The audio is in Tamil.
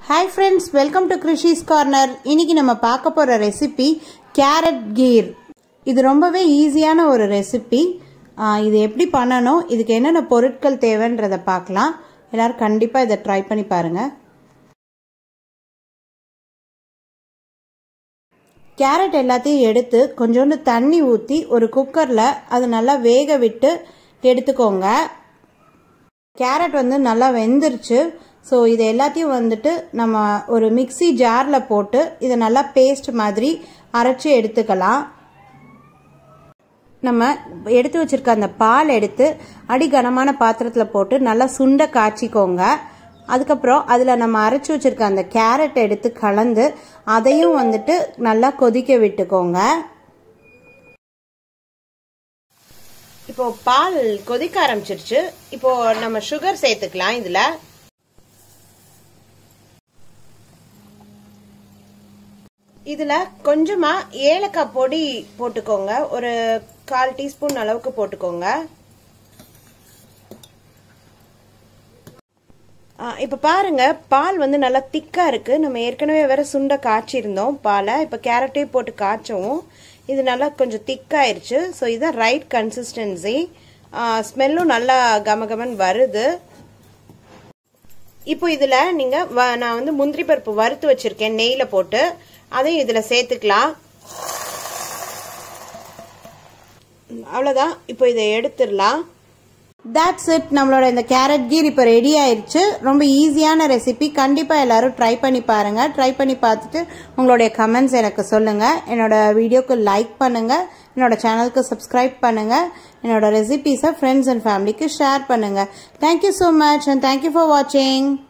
hi friends welcome to Krishi's corner இன்னைக்கு நம்ம பார்க்க போகிற ரெசிபி கேரட் கீர் இது ரொம்பவே ஈஸியான ஒரு ரெசிபி இது எப்படி பண்ணணும் இதுக்கு என்னென்ன பொருட்கள் தேவைன்றதை பார்க்கலாம் எல்லோரும் கண்டிப்பாக இதை ட்ரை பண்ணி பாருங்கள் கேரட் எல்லாத்தையும் எடுத்து கொஞ்சோண்டு தண்ணி ஊற்றி ஒரு குக்கரில் அதை நல்லா வேக விட்டு எடுத்துக்கோங்க கேரட் வந்து நல்லா வெந்துருச்சு ஸோ இது எல்லாத்தையும் வந்துட்டு நம்ம ஒரு மிக்சி ஜாரில் போட்டு இதை நல்லா பேஸ்ட் மாதிரி அரைச்சி எடுத்துக்கலாம் நம்ம எடுத்து வச்சிருக்க அந்த பால் எடுத்து அடி கனமான பாத்திரத்தில் போட்டு நல்லா சுண்டை காய்ச்சிக்கோங்க அதுக்கப்புறம் அதில் நம்ம அரைச்சி வச்சிருக்க அந்த கேரட் எடுத்து கலந்து அதையும் வந்துட்டு நல்லா கொதிக்க விட்டுக்கோங்க இப்போ பால் கொதிக்க ஆரம்பிச்சிருச்சு இப்போ நம்ம சுகர் சேர்த்துக்கலாம் இதுல இதுல கொஞ்சமா ஏலக்காய் பொடி போட்டுக்கோங்க ஒரு கால் டீஸ்பூன் அளவுக்கு போட்டுக்கோங்க இப்போ பாருங்க பால் வந்து நல்லா திக்கா இருக்கு நம்ம ஏற்கனவே வேற சுண்டை காய்ச்சிருந்தோம் பாலை இப்போ கேரட்டையும் போட்டு காய்ச்சவும் இது நல்லா கொஞ்சம் திக்காயிருச்சு ஸோ இதுதான் ரைட் கன்சிஸ்டன்சி ஸ்மெல்லும் நல்லா கமகமன் வருது இப்போ இதில் நீங்கள் நான் வந்து முந்திரி பருப்பு வறுத்து வச்சிருக்கேன் நெய்யில் போட்டு அதையும் இதில் சேர்த்துக்கலாம் அவ்வளோதான் இப்போ இதை எடுத்துடலாம் தட்ஸ் இட் நம்மளோட இந்த கேரட் கீர் இப்போ ரெடி ஆயிடுச்சு ரொம்ப ஈஸியான ரெசிபி கண்டிப்பாக எல்லாரும் ட்ரை பண்ணி பாருங்கள் ட்ரை பண்ணி பார்த்துட்டு உங்களுடைய கமெண்ட்ஸ் எனக்கு சொல்லுங்கள் என்னோட வீடியோக்கு லைக் பண்ணுங்கள் என்னோட சேனலுக்கு சப்ஸ்கிரைப் பண்ணுங்கள் என்னோட ரெசிபீஸை ஃப்ரெண்ட்ஸ் அண்ட் ஃபேமிலிக்கு ஷேர் பண்ணுங்கள் thank you so much and thank you for வாட்சிங்